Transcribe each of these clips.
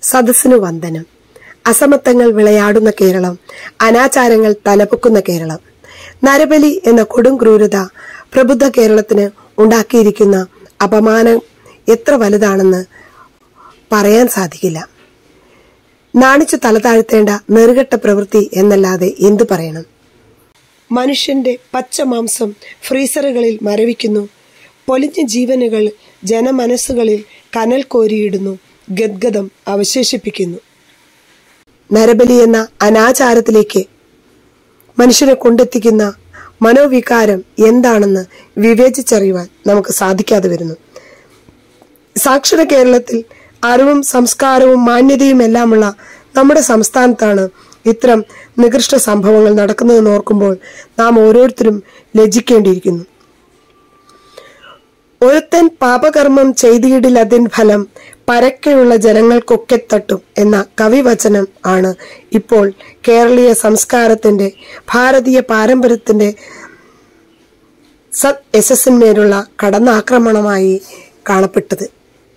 സദസ്സിനു വന്ദനം അസമത്വങ്ങൾ വിളയാടുന്ന കേരളം അനാചാരങ്ങൾ തലപൊക്കുന്ന കേരളം നരബലി എന്ന കൊടും ക്രൂരത പ്രബുദ്ധ കേരളത്തിന് ഉണ്ടാക്കിയിരിക്കുന്ന അപമാനം എത്ര വലുതാണെന്ന് പറയാൻ സാധിക്കില്ല നാണിച്ചു തല താഴ്ത്തേണ്ട നെറുകെട്ട പ്രവൃത്തി എന്നല്ലാതെ എന്തു പറയണം മനുഷ്യന്റെ പച്ചമാംസം ഫ്രീസറുകളിൽ മരവിക്കുന്നു പൊലിഞ്ഞ ജീവനുകൾ ജനമനസ്സുകളിൽ കനൽ കോരിയിടുന്നു ഗദ്ഗതം അവശേഷിപ്പിക്കുന്നു നരബലി എന്ന അനാചാരത്തിലേക്ക് മനുഷ്യനെ കൊണ്ടെത്തിക്കുന്ന മനോവികാരം എന്താണെന്ന് വിവേചിച്ചറിയുവാൻ നമുക്ക് സാധിക്കാതെ വരുന്നു സാക്ഷര കേരളത്തിൽ അറിവും സംസ്കാരവും മാന്യതയും എല്ലാമുള്ള നമ്മുടെ സംസ്ഥാനത്താണ് ഇത്തരം നികൃഷ്ട സംഭവങ്ങൾ നടക്കുന്നതെന്ന് ഓർക്കുമ്പോൾ നാം ഓരോരുത്തരും ലജ്ജിക്കേണ്ടിയിരിക്കുന്നു ഒരുത്തൻ പാപകർമ്മം ചെയ്തിയിടിൽ അതിൻ ഫലം പരക്കെയുള്ള ജനങ്ങൾക്കൊക്കെ തട്ടും എന്ന കവിവചനം ആണ് ഇപ്പോൾ കേരളീയ സംസ്കാരത്തിന്റെ ഭാരതീയ പാരമ്പര്യത്തിന്റെ സത് യശസ്സിന്മേലുള്ള കടന്നാക്രമണമായി കാണപ്പെട്ടത്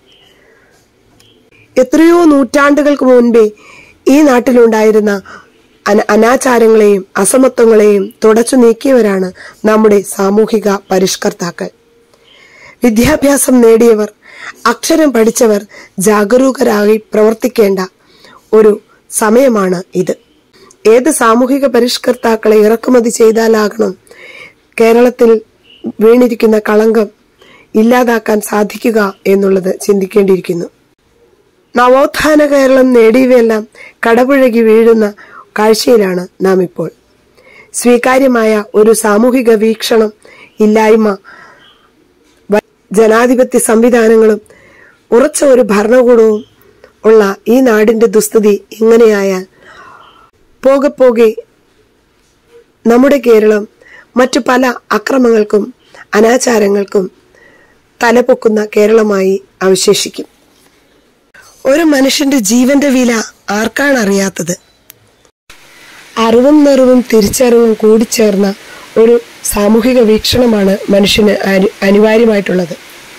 എത്രയോ നൂറ്റാണ്ടുകൾക്ക് മുൻപേ ഈ നാട്ടിലുണ്ടായിരുന്ന അന അനാചാരങ്ങളെയും അസമത്വങ്ങളെയും തുടച്ചു നീക്കിയവരാണ് നമ്മുടെ സാമൂഹിക പരിഷ്കർത്താക്കൾ വിദ്യാഭ്യാസം നേടിയവർ അക്ഷരം പഠിച്ചവർ ജാഗരൂകരായി പ്രവർത്തിക്കേണ്ട ഒരു സമയമാണ് ഇത് ഏത് സാമൂഹിക പരിഷ്കർത്താക്കളെ ഇറക്കുമതി ചെയ്താലാകണം കേരളത്തിൽ വീണിരിക്കുന്ന കളങ്കം ഇല്ലാതാക്കാൻ സാധിക്കുക എന്നുള്ളത് ചിന്തിക്കേണ്ടിയിരിക്കുന്നു നവോത്ഥാന കേരളം നേടിയവയെല്ലാം കടപുഴകി വീഴുന്ന കാഴ്ചയിലാണ് നാം ഇപ്പോൾ സ്വീകാര്യമായ ഒരു സാമൂഹിക വീക്ഷണം ഇല്ലായ്മ വ- ജനാധിപത്യ സംവിധാനങ്ങളും ഉറച്ച ഒരു ഭരണകൂടവും ഉള്ള ഈ നാടിന്റെ ദുസ്ഥിതി ഇങ്ങനെയായാൽ പോകെ പോകെ നമ്മുടെ കേരളം മറ്റു പല അക്രമങ്ങൾക്കും അനാചാരങ്ങൾക്കും തലപൊക്കുന്ന കേരളമായി അവശേഷിക്കും ഒരു മനുഷ്യന്റെ ജീവന്റെ വില ആർക്കാണ് അറിയാത്തത് അറിവും നിറവും തിരിച്ചറിവും കൂടിച്ചേർന്ന ഒരു സാമൂഹിക വീക്ഷണമാണ് മനുഷ്യന് അനി- അനിവാര്യമായിട്ടുള്ളത്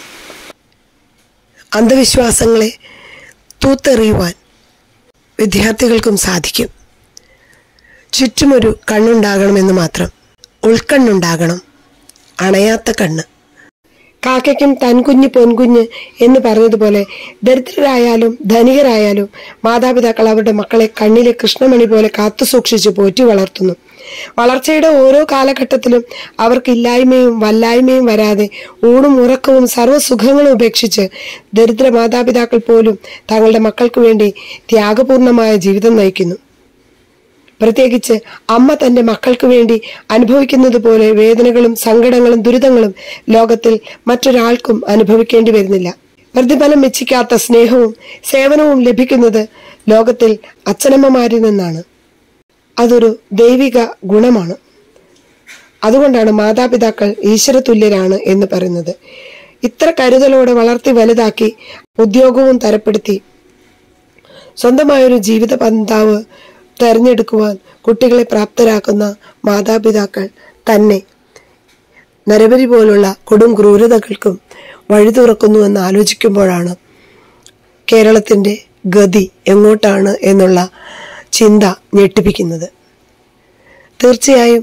അന്ധവിശ്വാസങ്ങളെ തൂത്തെറിയുവാൻ വിദ്യാർത്ഥികൾക്കും സാധിക്കും ചുറ്റുമൊരു കണ്ണുണ്ടാകണമെന്ന് മാത്രം ഉൾക്കണ്ണുണ്ടാകണം അണയാത്ത കണ്ണ് കാക്കയ്ക്കും തൻകുഞ്ഞ് പൊൻകുഞ്ഞ് എന്ന് പറഞ്ഞതുപോലെ ദരിദ്രരായാലും ധനികരായാലും മാതാപിതാക്കൾ അവരുടെ മക്കളെ കണ്ണിലെ കൃഷ്ണമണി പോലെ കാത്തു സൂക്ഷിച്ച് പോറ്റി വളർത്തുന്നു വളർച്ചയുടെ ഓരോ കാലഘട്ടത്തിലും അവർക്ക് ഇല്ലായ്മയും വല്ലായ്മയും വരാതെ ഊണും ഉറക്കവും സർവ്വസുഖങ്ങളും ഉപേക്ഷിച്ച് ദരിദ്ര മാതാപിതാക്കൾ പോലും തങ്ങളുടെ മക്കൾക്ക് വേണ്ടി ത്യാഗപൂർണമായ ജീവിതം നയിക്കുന്നു പ്രത്യേകിച്ച് അമ്മ തന്റെ മക്കൾക്ക് വേണ്ടി അനുഭവിക്കുന്നത് പോലെ വേദനകളും സങ്കടങ്ങളും ദുരിതങ്ങളും ലോകത്തിൽ മറ്റൊരാൾക്കും അനുഭവിക്കേണ്ടി വരുന്നില്ല പ്രതിഫലം മെച്ചിക്കാത്ത സ്നേഹവും സേവനവും ലഭിക്കുന്നത് ലോകത്തിൽ അച്ഛനമ്മമാരിൽ നിന്നാണ് അതൊരു ദൈവിക ഗുണമാണ് അതുകൊണ്ടാണ് മാതാപിതാക്കൾ ഈശ്വരതുല്യരാണ് എന്ന് പറയുന്നത് ഇത്ര കരുതലോടെ വളർത്തി വലുതാക്കി ഉദ്യോഗവും തരപ്പെടുത്തി സ്വന്തമായൊരു ജീവിത പന്താവ് തെരഞ്ഞെടുക്കുവാൻ കുട്ടികളെ പ്രാപ്തരാക്കുന്ന മാതാപിതാക്കൾ തന്നെ നരബലി പോലുള്ള കൊടും ക്രൂരതകൾക്കും വഴി തുറക്കുന്നുവെന്ന് ആലോചിക്കുമ്പോഴാണ് കേരളത്തിന്റെ ഗതി എങ്ങോട്ടാണ് എന്നുള്ള ചിന്ത ഞെട്ടിപ്പിക്കുന്നത് തീർച്ചയായും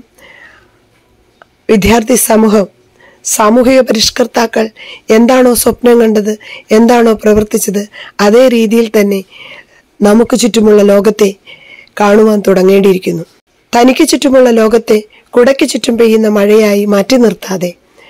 വിദ്യാർത്ഥി സമൂഹം സാമൂഹിക പരിഷ്കർത്താക്കൾ എന്താണോ സ്വപ്നം കണ്ടത് എന്താണോ പ്രവർത്തിച്ചത് അതേ രീതിയിൽ തന്നെ നമുക്ക് ചുറ്റുമുള്ള ലോകത്തെ കാണുവാൻ തുടങ്ങേണ്ടിയിരിക്കുന്നു തനിക്ക് ചുറ്റുമുള്ള ലോകത്തെ കുടയ്ക്ക് ചുറ്റും പെയ്യുന്ന മഴയായി മാറ്റി നിർത്താതെ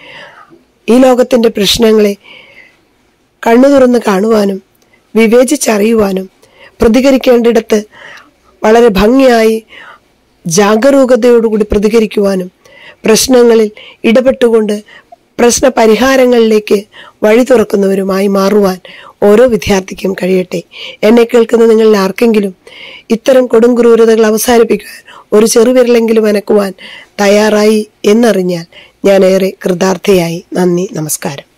ഈ ലോകത്തിന്റെ പ്രശ്നങ്ങളെ കണ്ണു തുറന്ന് കാണുവാനും വിവേചിച്ചറിയുവാനും പ്രതികരിക്കേണ്ടിടത്ത് വളരെ ഭംഗിയായി ജാഗരൂകതയോടുകൂടി പ്രതികരിക്കുവാനും പ്രശ്നങ്ങളിൽ ഇടപെട്ടുകൊണ്ട് പ്രശ്ന പരിഹാരങ്ങളിലേക്ക് വഴി തുറക്കുന്നവരുമായി മാറുവാൻ ഓരോ വിദ്യാർത്ഥിക്കും കഴിയട്ടെ എന്നെ കേൾക്കുന്ന നിങ്ങളിൽ ആർക്കെങ്കിലും ഇത്തരം കൊടും ക്രൂരതകൾ അവസാനിപ്പിക്കുവാൻ ഒരു ചെറുവിരലെങ്കിലും അനക്കുവാൻ തയ്യാറായി എന്നറിഞ്ഞാൽ ഞാൻ ഏറെ കൃതാർത്ഥയായി നന്ദി നമസ്കാരം